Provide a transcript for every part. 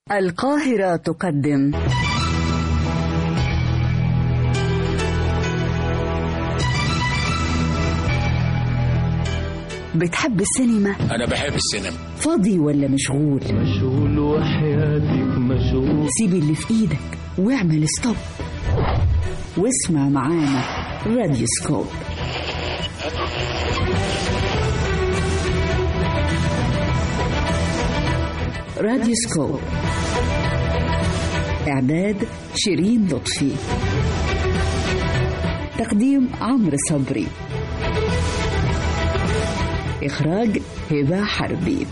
القاهرة تقدم بتحب السينما؟ أنا بحب السينما فاضي ولا مشغول؟ مشغول وحياتك مشغول سيب اللي في ايدك واعمل ستوب واسمع معانا راديو سكوب راديو سكوب إعداد شيرين لطفي تقديم عمرو صبري إخراج هبة حربي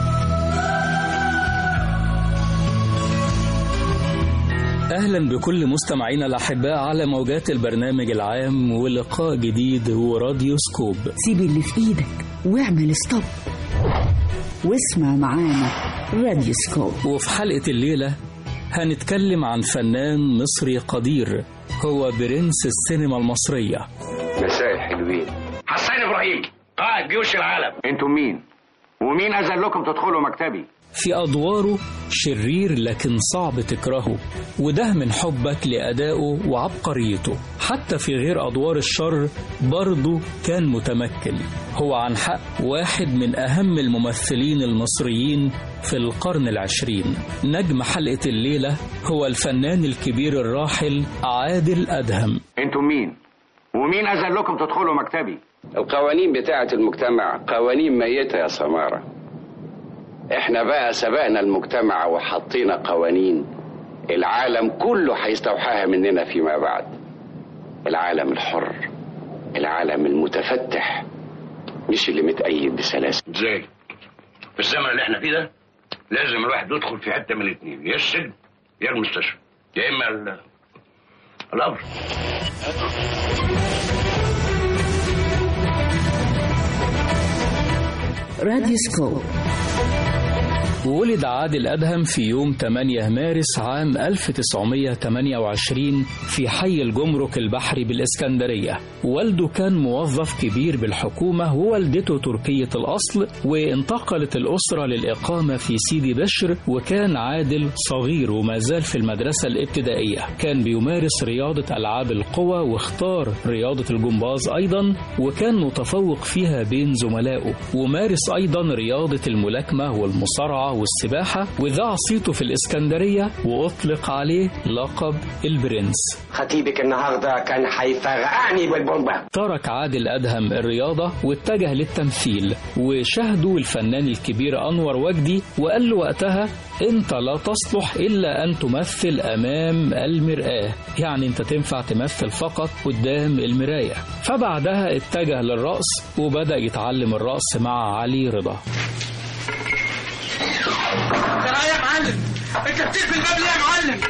أهلا بكل مستمعينا الأحباء على موجات البرنامج العام ولقاء جديد وراديو سكوب سيب اللي في ايدك واعمل ستوب واسمع معانا راديو سكوب وفي حلقة الليلة هنتكلم عن فنان مصري قدير هو برنس السينما المصرية مساء الحلوين حسين إبراهيم قائد جيوش العالم انتم مين ومين اذن لكم تدخلوا مكتبي في أدواره شرير لكن صعب تكرهه وده من حبك لأدائه وعبقريته حتى في غير أدوار الشر برضه كان متمكن هو عن حق واحد من أهم الممثلين المصريين في القرن العشرين نجم حلقة الليلة هو الفنان الكبير الراحل عادل أدهم انتم مين ومين اذن لكم تدخلوا مكتبي القوانين بتاعة المجتمع قوانين ميتة يا سمارة احنا بقى سبقنا المجتمع وحطينا قوانين العالم كله هيستوحاها مننا فيما بعد العالم الحر العالم المتفتح مش اللي متأيد بسلاسل ازاي في الزمن اللي احنا فيه ده لازم الواحد يدخل في حته من الاثنين يا السجن يا المستشفى يا اما ال- القبر راديو سكوب ولد عادل أدهم في يوم 8 مارس عام 1928 في حي الجمرك البحري بالإسكندرية والده كان موظف كبير بالحكومة ووالدته تركية الأصل وانتقلت الأسرة للإقامة في سيدي بشر وكان عادل صغير وما زال في المدرسة الابتدائية كان بيمارس رياضة ألعاب القوى واختار رياضة الجمباز أيضا وكان متفوق فيها بين زملائه ومارس أيضا رياضة الملاكمة والمصارعة والسباحة وذاع صيته في الإسكندرية وأطلق عليه لقب البرنس خطيبك النهاردة كان هيفرقعني بالبومبا ترك عادل أدهم الرياضة واتجه للتمثيل وشاهده الفنان الكبير أنور وجدي وقال له وقتها أنت لا تصلح إلا أن تمثل أمام المرآة يعني أنت تنفع تمثل فقط قدام المراية فبعدها اتجه للرقص وبدأ يتعلم الرقص مع علي رضا ترى يا معلم انت بتقفل الباب ليه يا معلم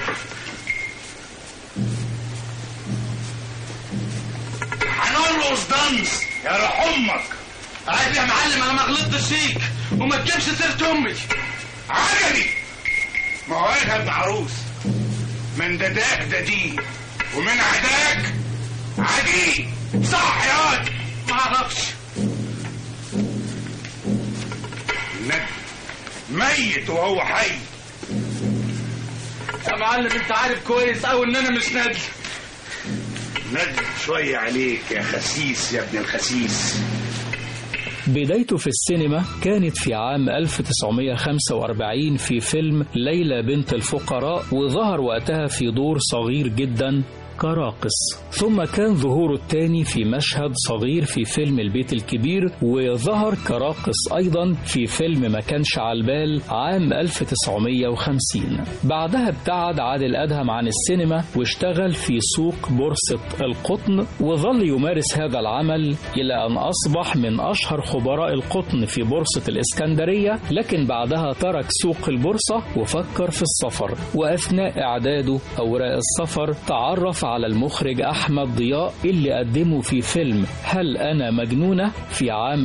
هنرقص دنس يا روح امك عادي يا معلم انا ما غلطتش فيك وما تجيبش سيره امي عجبي ما هو انا ابن عروس من دداك ددي ومن عداك عدي صح يا واد ما اعرفش ندم ميت وهو حي يا معلم انت عارف كويس قوي ان انا مش ندل ندم شوية عليك يا خسيس يا ابن الخسيس بدايته في السينما كانت في عام 1945 في فيلم ليلى بنت الفقراء وظهر وقتها في دور صغير جدا كراقص ثم كان ظهوره الثاني في مشهد صغير في فيلم البيت الكبير وظهر كراقص أيضا في فيلم ما كانش على البال عام 1950 بعدها ابتعد عادل أدهم عن السينما واشتغل في سوق بورصة القطن وظل يمارس هذا العمل إلى أن أصبح من أشهر خبراء القطن في بورصة الإسكندرية لكن بعدها ترك سوق البورصة وفكر في السفر وأثناء إعداده أوراق السفر تعرف على المخرج أحمد ضياء اللي قدمه في فيلم هل أنا مجنونة في عام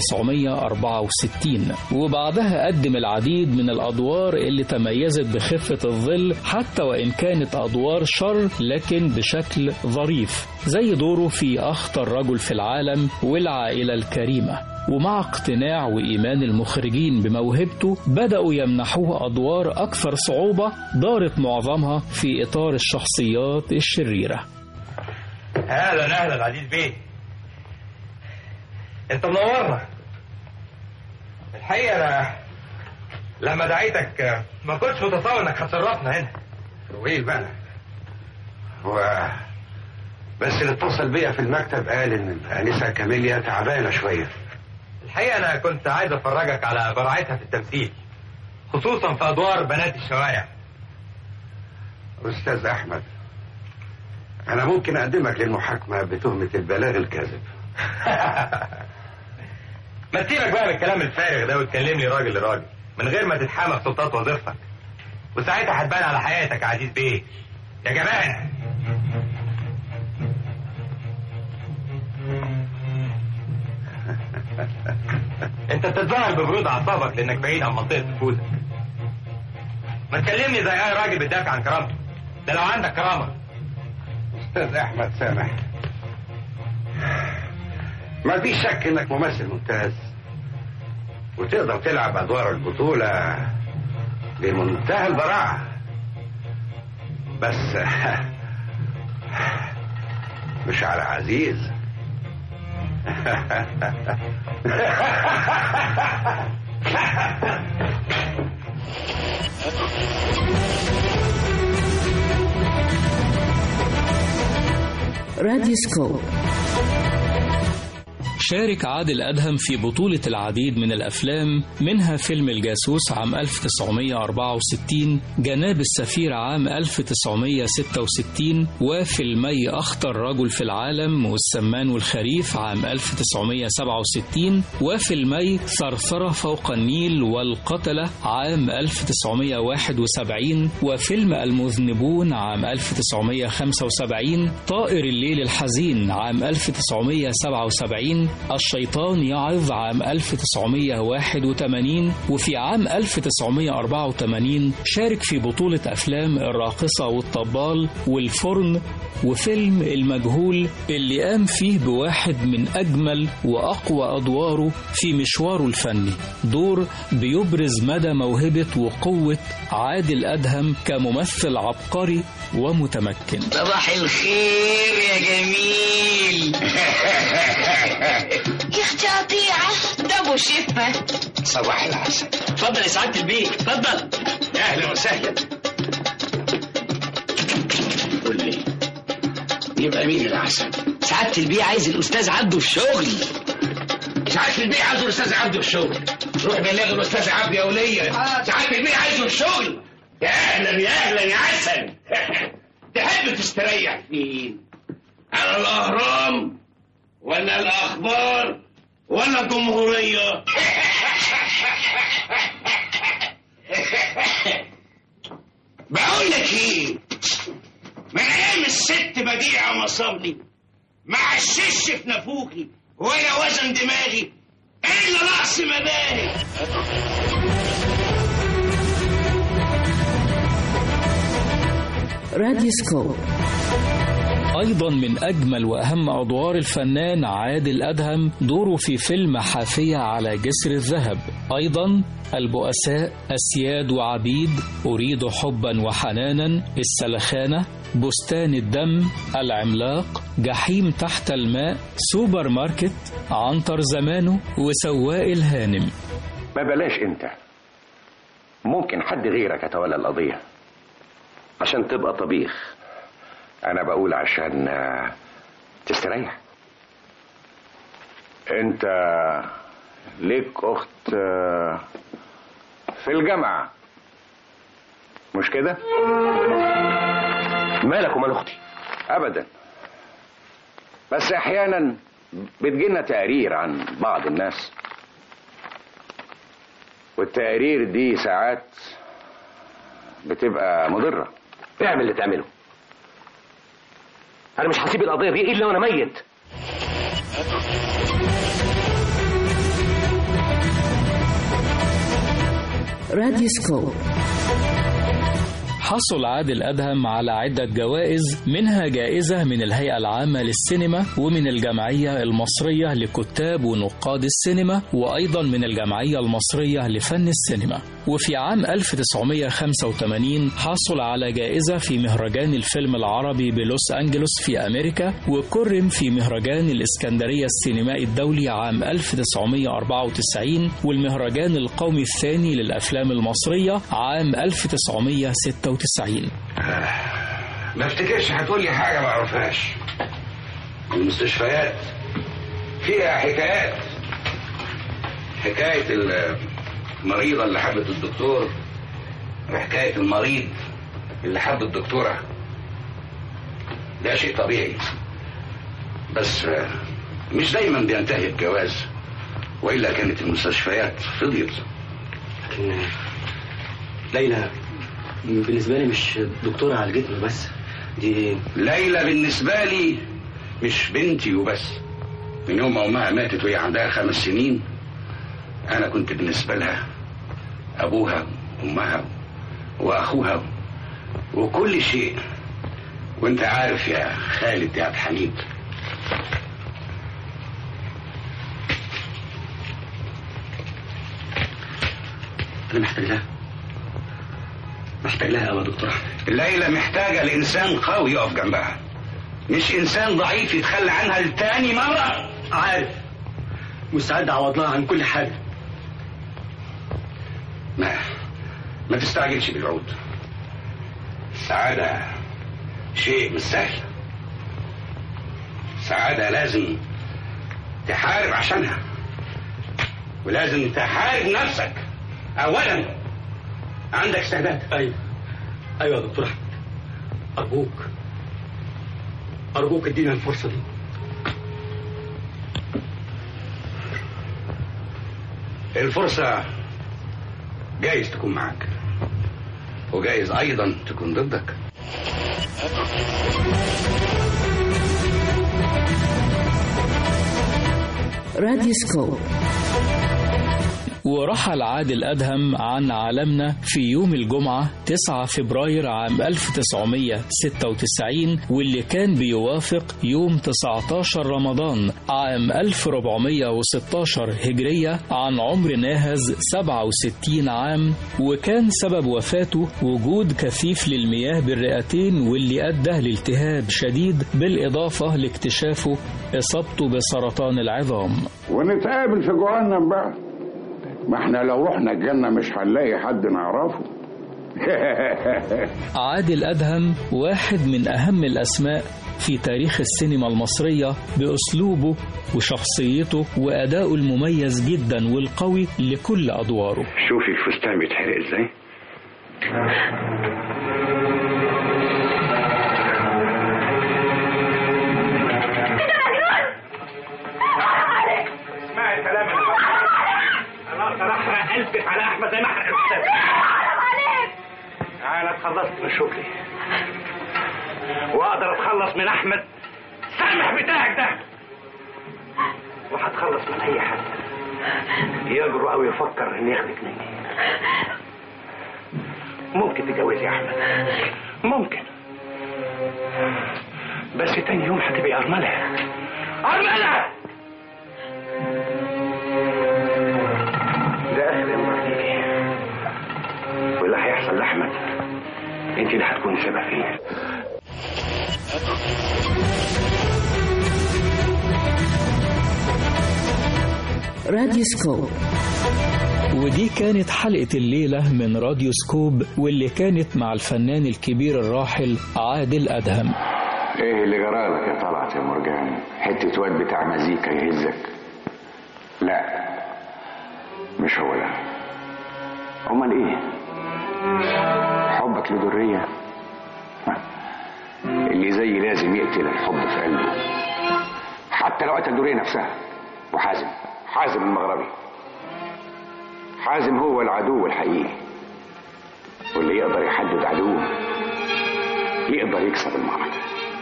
1964 وبعدها قدم العديد من الأدوار اللي تميزت بخفة الظل حتى وإن كانت أدوار شر لكن بشكل ظريف زي دوره في أخطر رجل في العالم والعائلة الكريمة ومع اقتناع وإيمان المخرجين بموهبته بدأوا يمنحوه أدوار أكثر صعوبة دارت معظمها في إطار الشخصيات الشريرة اهلا اهلا عزيز بيه انت منورنا الحقيقه انا لما دعيتك ما كنتش متصور انك هتشرفنا هنا طويل بقى هو بس اللي اتصل بيا في المكتب قال ان الانسه كاميليا تعبانه شويه الحقيقه انا كنت عايز افرجك على براعتها في التمثيل خصوصا في ادوار بنات الشوارع استاذ احمد انا ممكن اقدمك للمحاكمه بتهمه البلاغ الكاذب ما تسيبك بقى من الكلام الفارغ ده وتكلمني راجل لراجل من غير ما تتحامى في سلطات وظيفتك وساعتها هتبان على حياتك يا عزيز بيه يا جبان انت بتتظاهر ببرود اعصابك لانك بعيد عن منطقه نفوذك ما تكلمني زي اي راجل بيدافع عن كرامته ده لو عندك كرامه استاذ احمد سامح ما في شك انك ممثل ممتاز وتقدر تلعب ادوار البطوله بمنتهى البراعه بس مش على عزيز راديوسكوب شارك عادل أدهم في بطولة العديد من الأفلام منها فيلم الجاسوس عام 1964 جناب السفير عام 1966 وفيلمي أخطر رجل في العالم والسمان والخريف عام 1967 وفيلمي ثرثرة فوق النيل والقتلة عام 1971 وفيلم المذنبون عام 1975 طائر الليل الحزين عام 1977 الشيطان يعظ عام 1981 وفي عام 1984 شارك في بطولة أفلام الراقصة والطبال والفرن وفيلم المجهول اللي قام فيه بواحد من أجمل وأقوى أدواره في مشواره الفني دور بيبرز مدى موهبة وقوة عادل أدهم كممثل عبقري ومتمكن صباح الخير يا جميل يا اختي قطيعة ده ابو شفة صباح العسل اتفضل يا سعادة البيت اتفضل اهلا وسهلا قول لي يبقى مين العسل سعادة البيه عايز الأستاذ عبده في شغل ساعات البيع عايزه الاستاذ عبده في الشغل روح بلغ الاستاذ عبده يا وليه ساعات البيع عايزه في الشغل يا اهلا يا اهلا يا عسل تحب تستريح فين على الاهرام ولا الاخبار ولا الجمهوريه بقول لك ايه من ايام الست بديعه مصابني ما عشش في نافوخي ولا وزن دماغي الا راس مباني راديوسكوب أيضا من أجمل وأهم أدوار الفنان عادل أدهم دوره في فيلم حافية على جسر الذهب أيضا البؤساء أسياد وعبيد أريد حبا وحنانا السلخانة بستان الدم العملاق جحيم تحت الماء سوبر ماركت عنتر زمانه وسواق الهانم ما بلاش انت ممكن حد غيرك يتولى القضية عشان تبقى طبيخ انا بقول عشان آه، تستريح انت ليك اخت آه، في الجامعة مش كده مالك ومال اختي ابدا بس احيانا بتجينا تقارير عن بعض الناس والتقارير دي ساعات بتبقى مضرة اعمل اللي تعمله انا مش هسيب القضيه دي الا وانا ميت راديوسكوب حصل عادل أدهم على عدة جوائز منها جائزة من الهيئة العامة للسينما ومن الجمعية المصرية لكتاب ونقاد السينما وأيضا من الجمعية المصرية لفن السينما وفي عام 1985 حصل على جائزة في مهرجان الفيلم العربي بلوس أنجلوس في أمريكا وكرم في مهرجان الإسكندرية السينمائي الدولي عام 1994 والمهرجان القومي الثاني للأفلام المصرية عام 1996 ما افتكرش هتقول لي حاجه ما اعرفهاش المستشفيات فيها حكايات حكايه المريضه اللي حبت الدكتور وحكايه المريض اللي حب الدكتوره ده شيء طبيعي بس آه، مش دايما بينتهي بجواز والا كانت المستشفيات فضيت لكن ليلى بالنسبة لي مش دكتورة على الجسم بس دي ليلى بالنسبة لي مش بنتي وبس من يوم ما أمها ماتت وهي عندها خمس سنين أنا كنت بالنسبة لها أبوها وأمها وأخوها وكل شيء وأنت عارف يا خالد يا عبد الحميد أنا محتاج لها محتاج لها أوي يا دكتور أحمد ليلى محتاجة لإنسان قوي يقف جنبها مش إنسان ضعيف يتخلى عنها لتاني مرة عارف مستعد أعوض لها عن كل حاجة ما ما تستعجلش بالعود السعادة شيء مش سهل السعادة لازم تحارب عشانها ولازم تحارب نفسك أولا عندك استعداد أيوة أيوة يا دكتور أحمد أرجوك أرجوك ادينا الفرصة دي الفرصة جايز تكون معاك وجايز أيضا تكون ضدك راديوسكوب ورحل عادل أدهم عن عالمنا في يوم الجمعة 9 فبراير عام 1996 واللي كان بيوافق يوم 19 رمضان عام 1416 هجرية عن عمر ناهز 67 عام وكان سبب وفاته وجود كثيف للمياه بالرئتين واللي أدى لالتهاب شديد بالإضافة لاكتشافه إصابته بسرطان العظام ونتقابل في جهنم بقى ما احنا لو رحنا الجنة مش هنلاقي حد نعرفه عادل أدهم واحد من أهم الأسماء في تاريخ السينما المصرية بأسلوبه وشخصيته وأدائه المميز جدا والقوي لكل أدواره شوفي الفستان بيتحرق ازاي اسمعي الكلام انا اقدر احرق قلبك على احمد زي ما احرق الاستاذ انا اتخلصت من شغلي واقدر اتخلص من احمد سامح بتاعك ده وهتخلص من اي حد يجرؤ او يفكر ان ياخدك مني ممكن تتجوزي يا احمد ممكن بس تاني يوم هتبقي ارمله ارمله ده اخر يوم ليكي واللي هيحصل لاحمد انت اللي هتكون سبب فيه راديوسكوب ودي كانت حلقة الليلة من راديو سكوب واللي كانت مع الفنان الكبير الراحل عادل أدهم ايه اللي جرالك يا طلعت يا مرجان حتة واد بتاع مزيكا يهزك لا مش هو ده امال ايه حبك لدرية اللي زي لازم يقتل الحب في قلبه حتى لو قتل درية نفسها وحازم حازم المغربي حازم هو العدو الحقيقي واللي يقدر يحدد عدوه يقدر يكسب المعركة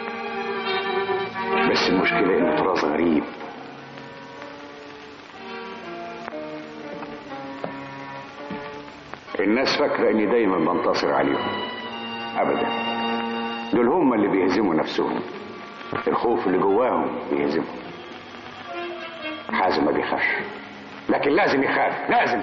بس المشكلة انه طراز غريب الناس فاكرة اني دايما بنتصر عليهم ابدا دول هم اللي بيهزموا نفسهم الخوف اللي جواهم بيهزمهم حازم ما بيخافش لكن لازم يخاف لازم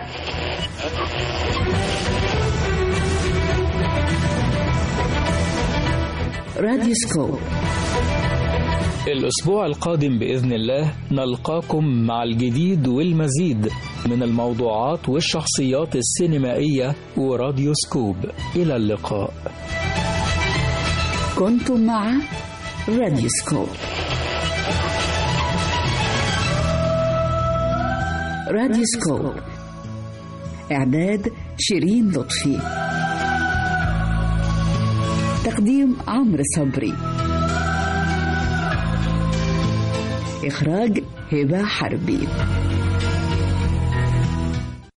راديو سكوب الأسبوع القادم بإذن الله نلقاكم مع الجديد والمزيد من الموضوعات والشخصيات السينمائية وراديو سكوب إلى اللقاء كنتم مع راديو سكوب راديو سكوب إعداد شيرين لطفي تقديم عمرو صبري إخراج هبة حربي